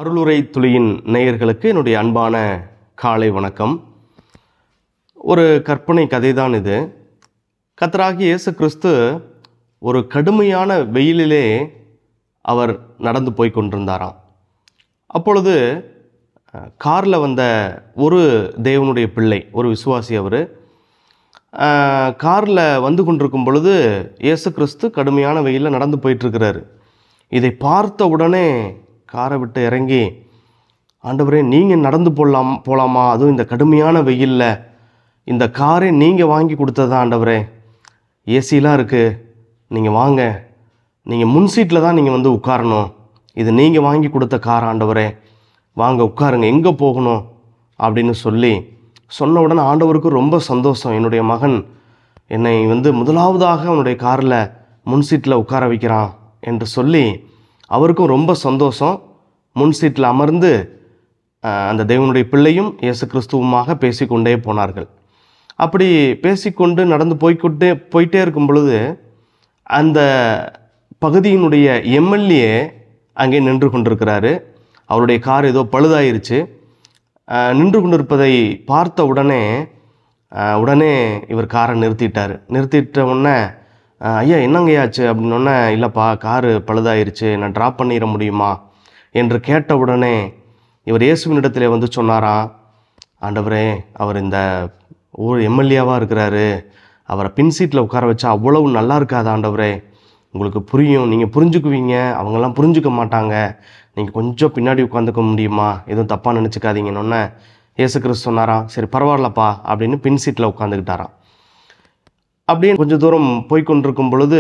அருளுரை துளியின் நேயர்களுக்கு என்னுடைய அன்பான காலை வணக்கம் ஒரு கற்பனை கதை தான் இது கத்தராகி இயேசு கிறிஸ்து ஒரு கடுமையான வெயிலிலே அவர் நடந்து போய் கொண்டிருந்தாராம் அப்பொழுது காரில் வந்த ஒரு தேவனுடைய பிள்ளை ஒரு விசுவாசி அவர் காரில் வந்து கொண்டிருக்கும் பொழுது இயேசு கிறிஸ்து கடுமையான வெயிலில் நடந்து போயிட்டுருக்கிறாரு இதை பார்த்த உடனே காரை விட்டு இறங்கி ஆண்டவரே நீங்கள் நடந்து போடலாம் போகலாமா அதுவும் இந்த கடுமையான வெயிலில் இந்த காரை நீங்கள் வாங்கி கொடுத்ததா ஆண்டவரே ஏசிலாம் இருக்குது நீங்கள் வாங்க நீங்கள் முன் சீட்டில் தான் நீங்கள் வந்து உட்காரணும் இது நீங்கள் வாங்கி கொடுத்த கார் ஆண்டவரே வாங்க உட்காருங்க எங்கே போகணும் அப்படின்னு சொல்லி சொன்ன உடனே ஆண்டவருக்கு ரொம்ப சந்தோஷம் என்னுடைய மகன் என்னை வந்து முதலாவதாக அவனுடைய காரில் முன் சீட்டில் உட்கார வைக்கிறான் என்று சொல்லி அவருக்கும் ரொம்ப சந்தோஷம் முன் சீட்டில் அமர்ந்து அஹ், அந்த தேவனுடைய பிள்ளையும் இயேசு கிறிஸ்துவுமாக பேசிக்கொண்டே போனார்கள் அப்படி பேசிக்கொண்டு நடந்து போய்க்கொண்டே போயிட்டே இருக்கும் பொழுது அந்த பகுதியினுடைய எம்எல்ஏ அங்கே நின்று கொண்டிருக்கிறாரு அவருடைய கார் ஏதோ பழுதாயிருச்சு அஹ், நின்று கொண்டிருப்பதை பார்த்த உடனே அஹ், உடனே இவர் காரை நிறுத்திட்டார் நிறுத்திட்ட உடனே அஹ், ஐயா என்னங்கய்யாச்சு அப்படின்னோடனே இல்லைப்பா காரு பழுதாயிருச்சு நான் ட்ராப் பண்ணிட முடியுமா என்று கேட்ட உடனே இவர் இயேசுவினிடத்திலே வந்து சொன்னாராம் ஆண்டவரே அவர் இந்த ஊர் எம்எல்ஏவாக இருக்கிறாரு அவரை பின் சீட்டில் உட்கார வச்சா அவ்வளவு நல்லா இருக்காது ஆண்டவரே உங்களுக்கு புரியும் நீங்கள் புரிஞ்சுக்குவீங்க அவங்கெல்லாம் புரிஞ்சுக்க மாட்டாங்க நீங்கள் கொஞ்சம் பின்னாடி உட்காந்துக்க முடியுமா எதுவும் தப்பாக நினச்சிக்காதீங்கன்னொன்னே இயேசு கிறிஸ்து சொன்னாராம் சரி பரவாயில்லப்பா அப்படின்னு பின் சீட்டில் உட்காந்துக்கிட்டாராம் அப்படியே கொஞ்சம் தூரம் போய் கொண்டிருக்கும் பொழுது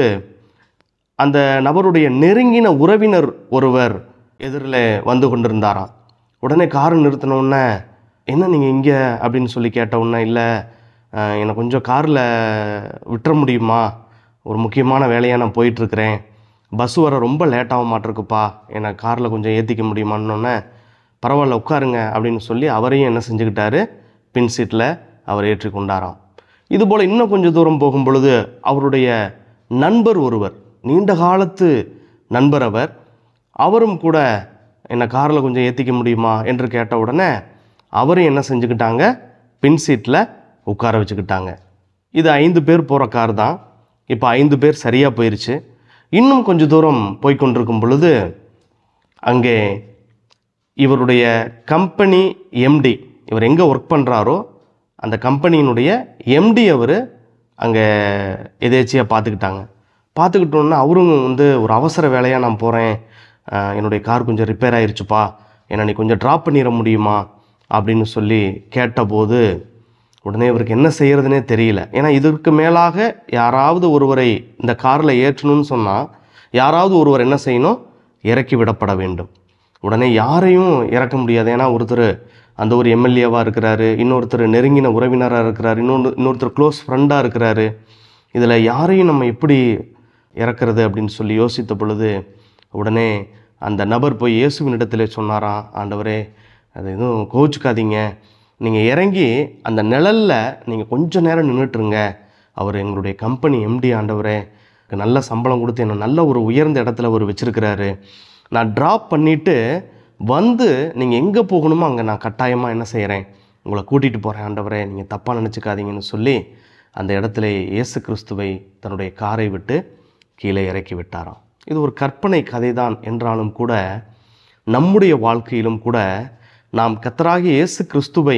அந்த நபருடைய நெருங்கின உறவினர் ஒருவர் எதிரில் வந்து கொண்டிருந்தாராம் உடனே காரை நிறுத்தின உடனே என்ன நீங்கள் இங்கே அப்படின்னு சொல்லி கேட்ட உடனே இல்லை அஹ், என்னை கொஞ்சம் காரில் விட்டுற முடியுமா ஒரு முக்கியமான வேலையாக நான் போயிட்டுருக்கிறேன் பஸ் வர ரொம்ப லேட்டாக மாட்டிருக்குப்பா என்னை காரில் கொஞ்சம் ஏற்றிக்க முடியுமான்னொன்னே பரவாயில்ல உட்காருங்க அப்படின்னு சொல்லி அவரையும் என்ன செஞ்சுக்கிட்டாரு பின் சீட்டில் அவர் ஏற்றி கொண்டாராம் இதுபோல் இன்னும் கொஞ்சம் தூரம் போகும் பொழுது அவருடைய நண்பர் ஒருவர் நீண்ட காலத்து நண்பர் அவர் அவரும் கூட என்னை காரில் கொஞ்சம் ஏற்றிக்க முடியுமா என்று கேட்ட உடனே அவரும் என்ன செஞ்சுக்கிட்டாங்க பின் சீட்டில் உட்கார வச்சுக்கிட்டாங்க இது ஐந்து பேர் போகிற கார் தான் இப்போ ஐந்து பேர் சரியாக போயிருச்சு இன்னும் கொஞ்சம் தூரம் போய் கொண்டிருக்கும் பொழுது அங்கே இவருடைய கம்பெனி எம்டி இவர் எங்கே ஒர்க் பண்ணுறாரோ அந்த கம்பெனியினுடைய எம்டி அவர் அங்கே எதேச்சியாக பார்த்துக்கிட்டாங்க பார்த்துக்கிட்டோன்னா அவரும் வந்து ஒரு அவசர வேலையாக நான் போகிறேன் என்னுடைய கார் கொஞ்சம் ரிப்பேர் ஆயிருச்சுப்பா என்னை நீ கொஞ்சம் ட்ராப் பண்ணிட முடியுமா அப்படின்னு சொல்லி கேட்டபோது உடனே இவருக்கு என்ன செய்யறதுனே தெரியல ஏன்னா இதற்கு மேலாக யாராவது ஒருவரை இந்த காரில் ஏற்றணும்னு சொன்னால் யாராவது ஒருவர் என்ன செய்யணும் இறக்கி விடப்பட வேண்டும் உடனே யாரையும் இறக்க முடியாது ஏன்னா ஒருத்தர் அந்த ஒரு எம்எல்ஏவாக இருக்கிறாரு இன்னொருத்தர் நெருங்கின உறவினராக இருக்கிறாரு இன்னொன்று இன்னொருத்தர் க்ளோஸ் ஃப்ரெண்டாக இருக்கிறாரு இதில் யாரையும் நம்ம எப்படி இறக்குறது அப்படின்னு சொல்லி யோசித்த பொழுது உடனே அந்த நபர் போய் இயேசுவினிடத்திலே சொன்னாராம் ஆண்டவரே அது எதுவும் கோச்சுக்காதீங்க நீங்கள் இறங்கி அந்த நிழலில் நீங்கள் கொஞ்ச நேரம் நின்றுட்டுருங்க அவர் எங்களுடைய கம்பெனி எம்டி ஆண்டவரே எனக்கு நல்ல சம்பளம் கொடுத்து என்னை நல்ல ஒரு உயர்ந்த இடத்துல அவர் வச்சுருக்கிறாரு நான் ட்ராப் பண்ணிவிட்டு வந்து நீங்கள் எங்கே போகணுமோ அங்கே நான் கட்டாயமாக என்ன செய்கிறேன் உங்களை கூட்டிகிட்டு போகிறேன் ஆண்டவரே நீங்கள் தப்பாக நினச்சிக்காதீங்கன்னு சொல்லி அந்த இடத்துல இயேசு கிறிஸ்துவை தன்னுடைய காரை விட்டு கீழே இறக்கி விட்டாராம் இது ஒரு கற்பனை கதை தான் என்றாலும் கூட நம்முடைய வாழ்க்கையிலும் கூட நாம் கத்தராகிய இயேசு கிறிஸ்துவை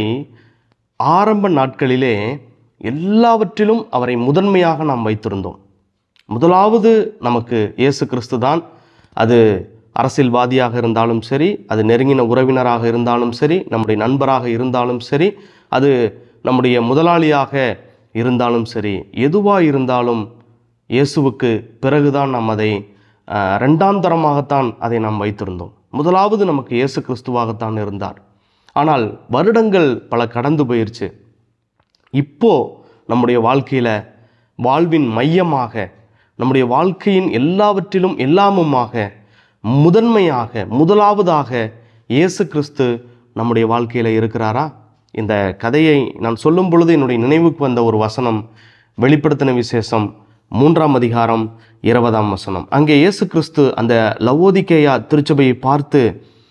ஆரம்ப நாட்களிலே எல்லாவற்றிலும் அவரை முதன்மையாக நாம் வைத்திருந்தோம் முதலாவது நமக்கு இயேசு கிறிஸ்து தான் அது அரசியல்வாதியாக இருந்தாலும் சரி அது நெருங்கின உறவினராக இருந்தாலும் சரி நம்முடைய நண்பராக இருந்தாலும் சரி அது நம்முடைய முதலாளியாக இருந்தாலும் சரி எதுவாக இருந்தாலும் இயேசுவுக்கு பிறகுதான் நாம் அதை அஹ், ரெண்டாம் தரமாகத்தான் அதை நாம் வைத்திருந்தோம் முதலாவது நமக்கு இயேசு கிறிஸ்துவாகத்தான் இருந்தார் ஆனால் வருடங்கள் பல கடந்து போயிருச்சு இப்போ நம்முடைய வாழ்க்கையில் வாழ்வின் மையமாக நம்முடைய வாழ்க்கையின் எல்லாவற்றிலும் எல்லாமுமாக முதன்மையாக முதலாவதாக இயேசு கிறிஸ்து நம்முடைய வாழ்க்கையில் இருக்கிறாரா இந்த கதையை நான் சொல்லும் பொழுது என்னுடைய நினைவுக்கு வந்த ஒரு வசனம் வெளிப்படுத்தின விசேஷம் மூன்றாம் அதிகாரம் இருபதாம் வசனம் அங்கே இயேசு கிறிஸ்து அந்த லவோதிக்கேயா திருச்சபையை பார்த்து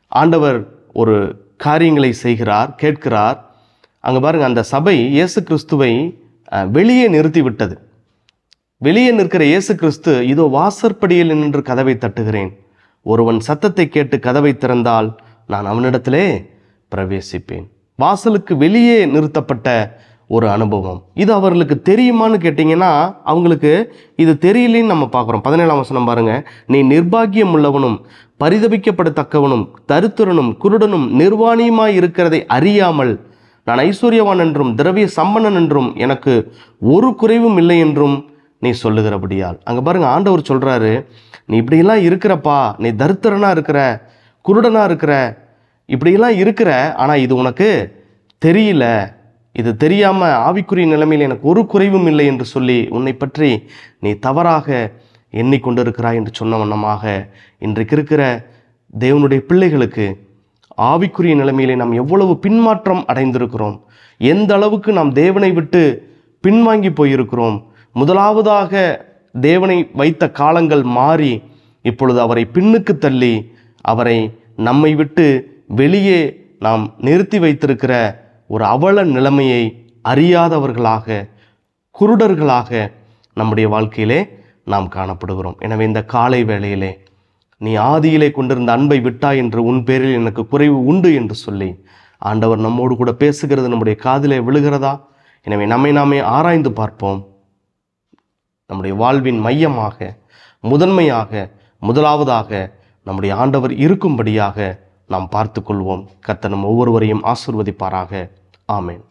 ஆண்டவர் ஒரு காரியங்களை செய்கிறார் கேட்கிறார் அங்கே பாருங்க அந்த சபை இயேசு கிறிஸ்துவை அஹ், வெளியே நிறுத்தி விட்டது வெளியே நிற்கிற இயேசு கிறிஸ்து இதோ வாசற்படியில் நின்று கதவை தட்டுகிறேன் ஒருவன் சத்தத்தை கேட்டு கதவை திறந்தால் நான் அவனிடத்திலே பிரவேசிப்பேன் வாசலுக்கு வெளியே நிறுத்தப்பட்ட ஒரு அனுபவம் இது அவர்களுக்கு தெரியுமான்னு கேட்டிங்கன்னா அவங்களுக்கு இது தெரியலன்னு நம்ம பார்க்குறோம் பதினேழாம் வசனம் பாருங்க நீ நிர்பாகியம் உள்ளவனும் பரிதபிக்கப்படத்தக்கவனும் தரித்திரனும் குருடனும் நிர்வாணியுமாய் இருக்கிறதை அறியாமல் நான் ஐஸ்வர்யவான் என்றும் திரவிய சம்பன்னன் என்றும் எனக்கு ஒரு குறைவும் இல்லை என்றும் நீ சொல்லுகிறபடியால் அங்கே பாருங்க ஆண்டவர் சொல்றாரு நீ இப்படியெல்லாம் இருக்கிறப்பா நீ தரித்திரனா இருக்கிற குருடனா இருக்கிற இப்படியெல்லாம் இருக்கிற ஆனால் இது உனக்கு தெரியல இது தெரியாம ஆவிக்குரிய நிலைமையில் எனக்கு ஒரு குறைவும் இல்லை என்று சொல்லி உன்னை பற்றி நீ தவறாக எண்ணிக்கொண்டிருக்கிறாய் என்று சொன்ன வண்ணமாக இன்றைக்கு இருக்கிற தேவனுடைய பிள்ளைகளுக்கு ஆவிக்குரிய நிலைமையிலே நாம் எவ்வளவு பின்மாற்றம் அடைந்திருக்கிறோம் எந்த அளவுக்கு நாம் தேவனை விட்டு பின்வாங்கி போயிருக்கிறோம் முதலாவதாக தேவனை வைத்த காலங்கள் மாறி இப்பொழுது அவரை பின்னுக்கு தள்ளி அவரை நம்மை விட்டு வெளியே நாம் நிறுத்தி வைத்திருக்கிற ஒரு அவல நிலைமையை அறியாதவர்களாக குருடர்களாக நம்முடைய வாழ்க்கையிலே நாம் காணப்படுகிறோம் எனவே இந்த காலை வேளையிலே நீ ஆதியிலே கொண்டிருந்த அன்பை விட்டாய் என்று உன் பேரில் எனக்கு குறைவு உண்டு என்று சொல்லி ஆண்டவர் நம்மோடு கூட பேசுகிறது நம்முடைய காதிலே விழுகிறதா எனவே நம்மை நாமே ஆராய்ந்து பார்ப்போம் நம்முடைய வாழ்வின் மையமாக முதன்மையாக முதலாவதாக நம்முடைய ஆண்டவர் இருக்கும்படியாக நாம் பார்த்து கொள்வோம் கர்த்தர் நம் ஒவ்வொருவரையும் ஆசிர்வதிப்பாராக ஆமென்